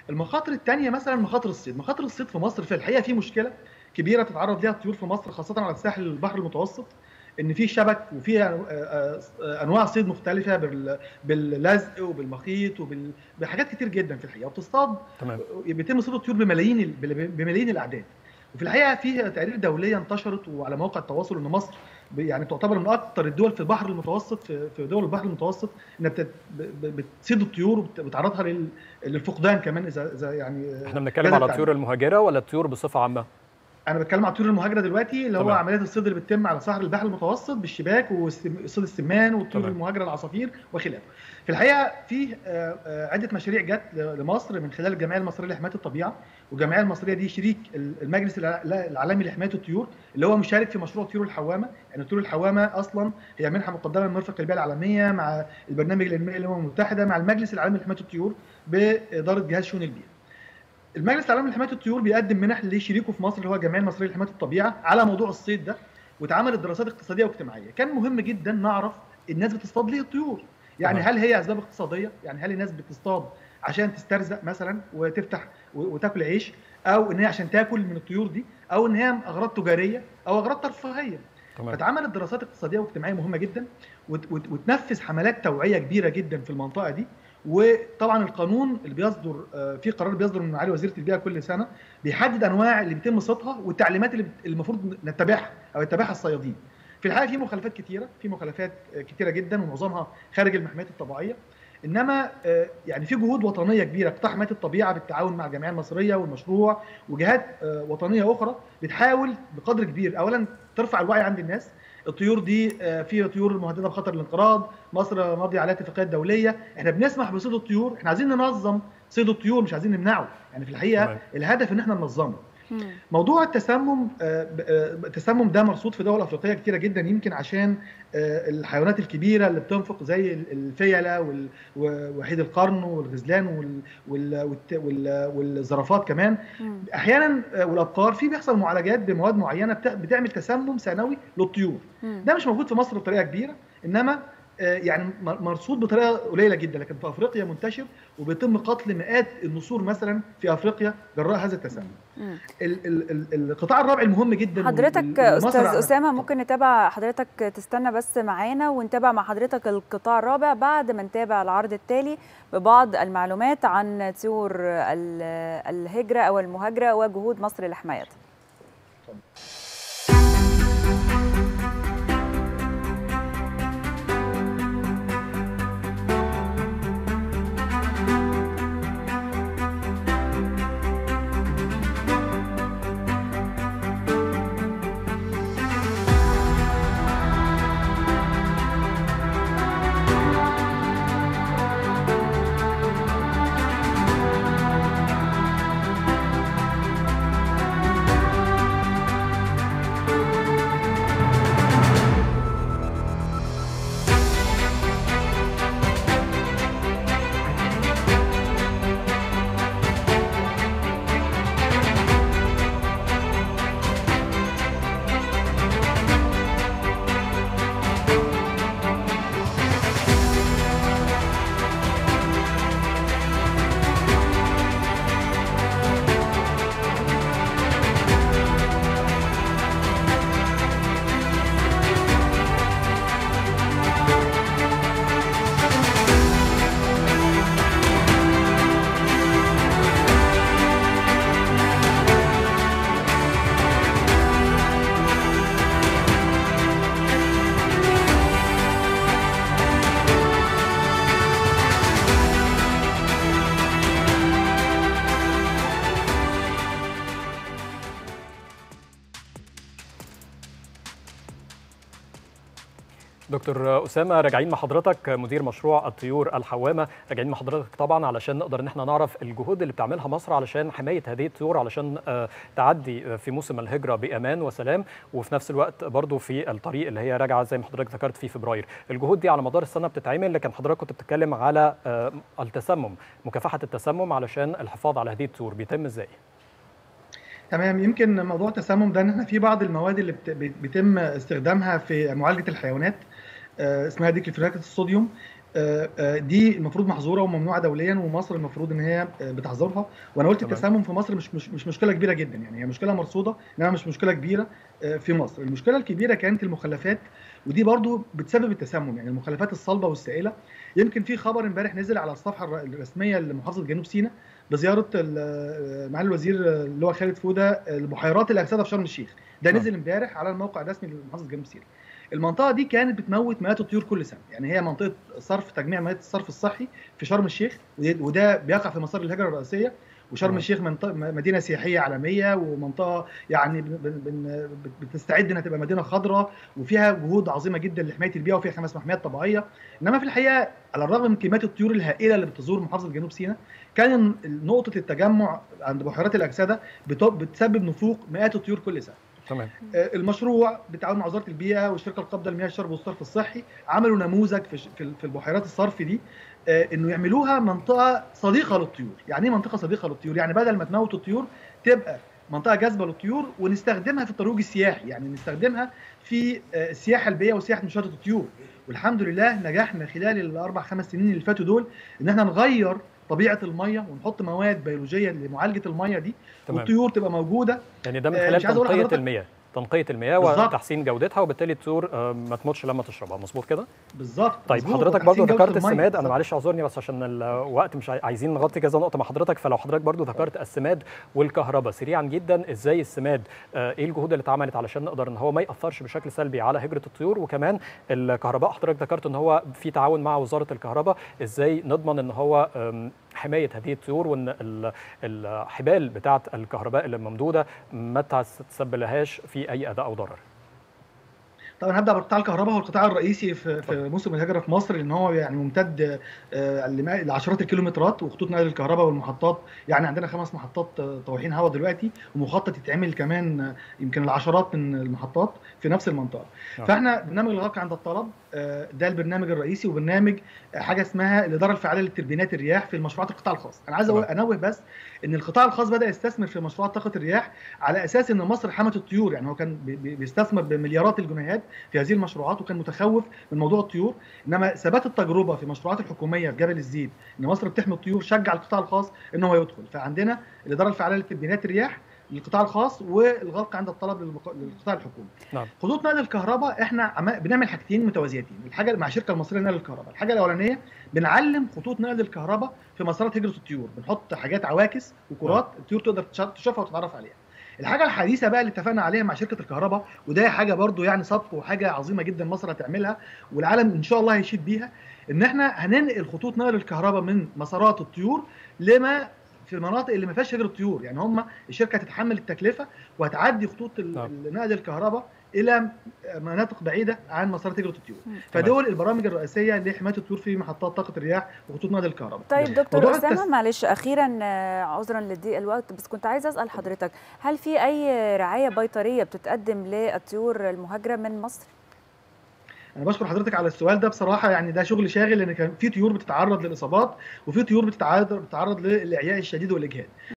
المخاطر الثانيه مثلا مخاطر الصيد مخاطر الصيد في مصر في الحقيقه في مشكله كبيره تتعرض ليها الطيور في مصر خاصه على ساحل البحر المتوسط ان في شبك وفي انواع صيد مختلفه باللزق وبالمخيط وبحاجات كتير جدا في الحقيقه وبتصطاد تمام بيتم صيد الطيور بملايين بملايين الاعداد وفي الحقيقه في تقارير دوليه انتشرت وعلى مواقع التواصل ان مصر يعني تعتبر من اكثر الدول في البحر المتوسط في في دول البحر المتوسط انها بتصيد الطيور وبتعرضها للفقدان كمان اذا اذا يعني احنا بنتكلم على الطيور المهاجره ولا الطيور بصفه عامه؟ انا بتكلم على الطيور المهاجره دلوقتي اللي هو تمام. عمليات الصيد اللي بتتم على ساحل البحر المتوسط بالشباك وصيد السمان والطيور تمام. المهاجره العصافير وخلافه. في الحقيقه في آه، آه، عده مشاريع جت لمصر من خلال الجمعيه المصريه لحمايه الطبيعه والجمعيه المصريه دي شريك المجلس الع- العالمي لحمايه الطيور اللي هو مشارك في مشروع طيور الحوامه، يعني طيور الحوامه اصلا هي منحه مقدمه من مرفق البيئه العالميه مع البرنامج الانمائي للامم المتحده مع المجلس العالمي لحمايه الطيور باداره جهاز شؤون البيئه. المجلس العالمي لحمايه الطيور بيقدم منح لشريكه في مصر اللي هو الجمعيه المصريه لحمايه الطبيعه على موضوع الصيد ده واتعملت دراسات اقتصاديه واجتماعيه كان مهم جدا نعرف الناس بتصطاد ليه الطيور يعني تمام. هل هي اسباب اقتصاديه يعني هل الناس بتصطاد عشان تسترزق مثلا وتفتح و- وتاكل عيش او ان هي عشان تاكل من الطيور دي او ان هي اغراض تجاريه او اغراض ترفيهيه تمام فاتعملت دراسات اقتصاديه واجتماعيه مهمه جدا وت- وت- وتنفذ حملات توعيه كبيره جدا في المنطقه دي وطبعا القانون اللي بيصدر آه، في قرار بيصدر من معالي وزيره البيئه كل سنه بيحدد انواع اللي بيتم صيدها والتعليمات اللي بت- المفروض نتبعها او يتبعها الصيادين. في الحقيقه في مخالفات كتيره في مخالفات آه، كتيره جدا ومعظمها خارج المحميات الطبيعيه انما آه، يعني في جهود وطنيه كبيره قطاع حمايه الطبيعه بالتعاون مع الجمعيه المصريه والمشروع وجهات آه، وطنيه اخرى بتحاول بقدر كبير اولا ترفع الوعي عند الناس الطيور دي آه، في طيور مهدده بخطر الانقراض مصر ماضيه عليها اتفاقيات دوليه احنا بنسمح بصيد الطيور احنا عايزين ننظم صيد الطيور مش عايزين نمنعه يعني في الحقيقه تمام. الهدف ان احنا ننظمه مم. موضوع التسمم آه، ب- آه، التسمم ده مرصود في دول افريقيه كتيره جدا يمكن عشان آه، الحيوانات الكبيره اللي بتنفق زي ال- الفيله وال- ووحيد القرن والغزلان وال- وال- والت- وال- والزرافات كمان مم. احيانا آه، والابقار في بيحصل معالجات بمواد معينه بت- بتعمل تسمم ثانوي للطيور مم. ده مش موجود في مصر بطريقه كبيره انما آه، يعني م- مرصود بطريقه قليله جدا لكن في افريقيا منتشر وبيتم قتل مئات النسور مثلا في افريقيا جراء هذا التسمم مم. ال- ال- ال- القطاع الرابع المهم جدا حضرتك وال- والمصر استاذ على- اسامه ممكن نتابع حضرتك تستنى بس معانا ونتابع مع حضرتك القطاع الرابع بعد ما نتابع العرض التالي ببعض المعلومات عن طيور ال- الهجره او المهاجره وجهود مصر لحمايتها دكتور اسامه راجعين مع حضرتك مدير مشروع الطيور الحوامه راجعين مع حضرتك طبعا علشان نقدر ان احنا نعرف الجهود اللي بتعملها مصر علشان حمايه هذه الطيور علشان آه، تعدي آه، في موسم الهجره بامان وسلام وفي نفس الوقت برضو في الطريق اللي هي راجعه زي ما حضرتك ذكرت في فبراير الجهود دي على مدار السنه بتتعمل لكن حضرتك كنت بتتكلم على آه، التسمم مكافحه التسمم علشان الحفاظ على هذه الطيور بيتم ازاي تمام يمكن موضوع التسمم ده ان احنا في بعض المواد اللي بت- بيتم استخدامها في معالجه الحيوانات آه، اسمها ديكلوفيناك الصوديوم دي المفروض محظوره وممنوعه دوليا ومصر المفروض ان هي بتحظرها وانا قلت تمام. التسمم في مصر مش مش مش مشكله كبيره جدا يعني هي مشكله مرصوده انما مش مشكله كبيره في مصر المشكله الكبيره كانت المخلفات ودي برضو بتسبب التسمم يعني المخلفات الصلبه والسائله يمكن في خبر امبارح نزل على الصفحه الرسميه لمحافظه جنوب سيناء بزياره معالي الوزير اللي هو خالد فوده البحيرات الاكسده في شرم الشيخ ده نزل امبارح على الموقع الرسمي لمحافظه جنوب سيناء المنطقه دي كانت بتموت مئات الطيور كل سنه يعني هي منطقه صرف تجميع مياه الصرف الصحي في شرم الشيخ وده بيقع في مسار الهجره الرئيسيه وشرم الشيخ منطقه مدينه سياحيه عالميه ومنطقه يعني بتستعد انها تبقى مدينه خضراء وفيها جهود عظيمه جدا لحمايه البيئه وفيها خمس محميات طبيعيه انما في الحقيقه على الرغم من كميات الطيور الهائله اللي بتزور محافظه جنوب سيناء كان نقطه التجمع عند بحيرات الاكسده بتسبب نفوق مئات الطيور كل سنه تمام المشروع بالتعاون مع وزاره البيئه والشركه القابضه لمياه الشرب والصرف الصحي عملوا نموذج في في البحيرات الصرف دي انه يعملوها منطقه صديقه للطيور يعني ايه منطقه صديقه للطيور يعني بدل ما تموت الطيور تبقى منطقه جاذبه للطيور ونستخدمها في الترويج السياحي يعني نستخدمها في السياحه البيئيه وسياحه مشاهده الطيور والحمد لله نجحنا خلال الاربع خمس سنين اللي فاتوا دول ان احنا نغير طبيعه الميه ونحط مواد بيولوجيه لمعالجه الميه دي تمام. والطيور تبقى موجوده يعني ده من خلال تنقيه المياه تنقيه المياه بالزبط. وتحسين جودتها وبالتالي الطيور ما تموتش لما تشربها مظبوط كده بالظبط طيب مزبوط. حضرتك برضو ذكرت السماد انا معلش اعذرني بس عشان الوقت مش عايزين نغطي كذا نقطه مع حضرتك فلو حضرتك برضو ذكرت السماد والكهرباء سريعا جدا ازاي السماد ايه الجهود اللي اتعملت علشان نقدر ان هو ما ياثرش بشكل سلبي على هجره الطيور وكمان الكهرباء حضرتك ذكرت ان هو في تعاون مع وزاره الكهرباء ازاي نضمن ان هو حمايه هذه الطيور وان الحبال بتاعه الكهرباء الممدوده ما تسبب لهاش في اي اذى او ضرر طبعا هبدا بقطاع الكهرباء هو القطاع الرئيسي في, في موسم الهجره في مصر لان هو يعني ممتد لعشرات الكيلومترات وخطوط نقل الكهرباء والمحطات يعني عندنا خمس محطات طواحين هواء دلوقتي ومخطط يتعمل كمان يمكن العشرات من المحطات في نفس المنطقه فاحنا برنامج الغرق عند الطلب ده البرنامج الرئيسي وبرنامج حاجه اسمها الاداره الفعاله للتربينات الرياح في المشروعات القطاع الخاص انا عايز انوه بس ان القطاع الخاص بدا يستثمر في مشروعات طاقه الرياح على اساس ان مصر حمت الطيور يعني هو كان بيستثمر بمليارات الجنيهات في هذه المشروعات وكان متخوف من موضوع الطيور انما ثبات التجربه في المشروعات الحكوميه في جبل الزيد ان مصر بتحمي الطيور شجع القطاع الخاص ان هو يدخل فعندنا الاداره الفعاله لتربينات الرياح للقطاع الخاص والغلق عند الطلب للقطاع الحكومي. نعم. خطوط نقل الكهرباء احنا بنعمل حاجتين متوازيتين، الحاجه مع الشركه المصريه لنقل الكهرباء، الحاجه الاولانيه بنعلم خطوط نقل الكهرباء في مسارات هجره الطيور، بنحط حاجات عواكس وكرات نعم. الطيور تقدر تشوفها وتتعرف عليها. الحاجه الحديثه بقى اللي اتفقنا عليها مع شركه الكهرباء وده حاجه برضو يعني سبق وحاجه عظيمه جدا مصر هتعملها والعالم ان شاء الله هيشيد بيها ان احنا هننقل خطوط نقل الكهرباء من مسارات الطيور لما في المناطق اللي ما فيهاش هجره طيور يعني هم الشركه هتتحمل التكلفه وهتعدي خطوط نقل الكهرباء الى مناطق بعيده عن مسارات هجره الطيور فدول البرامج الرئيسيه لحمايه الطيور في محطات طاقه الرياح وخطوط نقل الكهرباء طيب دكتور اسامه التس... معلش اخيرا عذرا لضيق الوقت بس كنت عايز اسال حضرتك هل في اي رعايه بيطريه بتتقدم للطيور المهاجره من مصر انا بشكر حضرتك على السؤال ده بصراحه يعني ده شغل شاغل لان كان في طيور بتتعرض للاصابات وفي طيور بتتعرض بتتعرض للاعياء الشديد والاجهاد